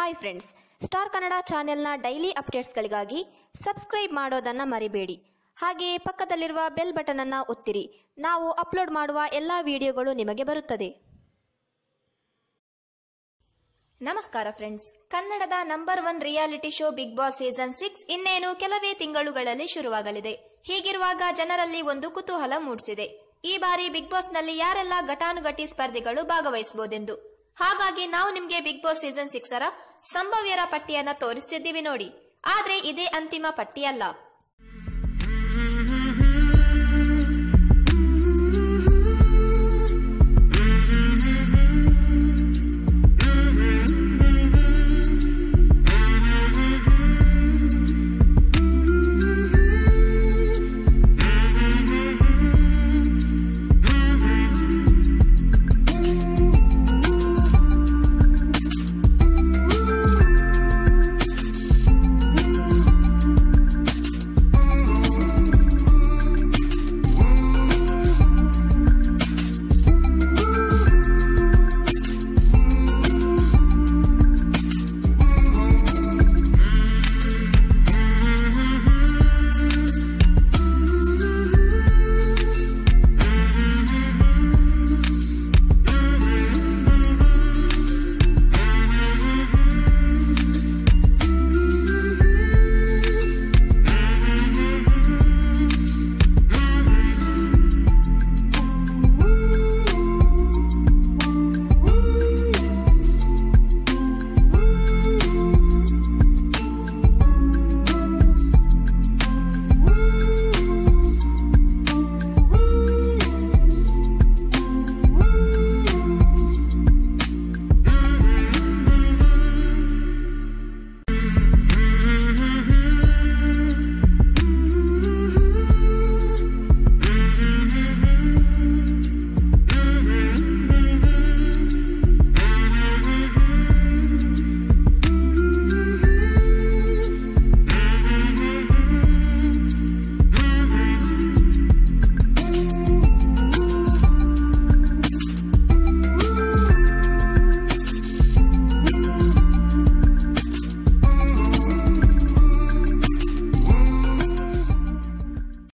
hi friends star Kannada ಚಾನೆಲ್ನ daily ಅಪ್ಡೇಟ್ಸ್ಗಳಿಗಾಗಿ subscribe ಮಾಡೋದನ್ನ ಮರಿಬೇಡಿ ಹಾಗೆಯೇ ಪಕ್ಕದಲ್ಲಿರುವ ಬೆಲ್ ಬಟನ್ ಅನ್ನ ಒತ್ತಿರಿ ನಾವು ಅಪ್ಲೋಡ್ ಮಾಡುವ ಎಲ್ಲ ವಿಡಿಯೋಗಳು ನಿಮಗೆ ಬರುತ್ತದೆ ನಮಸ್ಕಾರ ಫ್ರೆಂಡ್ಸ್ ಕನ್ನಡದ number one reality show Bigg Boss season six ಇನ್ನೇನು ಕೆಲವೇ ತಿಂಗಳುಗಳಲ್ಲಿ ಶುರುವಾಗಲಿದೆ ಹೀಗಿರುವಾಗ ಜನರಲ್ಲಿ ಒಂದು ಕುತೂಹಲ ಮೂಡಿಸಿದೆ ಈ ಬಾರಿ ಬಿಗ್ ಬಾಸ್ನಲ್ಲಿ ಯಾರೆಲ್ಲ ಘಟಾನುಘಟಿ ಸ್ಪರ್ಧಿಗಳು ಭಾಗವಹಿಸಬಹುದೆಂದು ಹಾಗಾಗಿ ನಾವು ನಿಮ್ಗೆ ಬಿಗ್ ಬಾಸ್ ಸೀಸನ್ ಸಿಕ್ಸರ ಸಂಭವ್ಯರ ಪಟ್ಟಿಯನ್ನ ತೋರಿಸ್ತಿದ್ದೀವಿ ನೋಡಿ ಆದ್ರೆ ಇದೇ ಅಂತಿಮ ಪಟ್ಟಿ ಅಲ್ಲ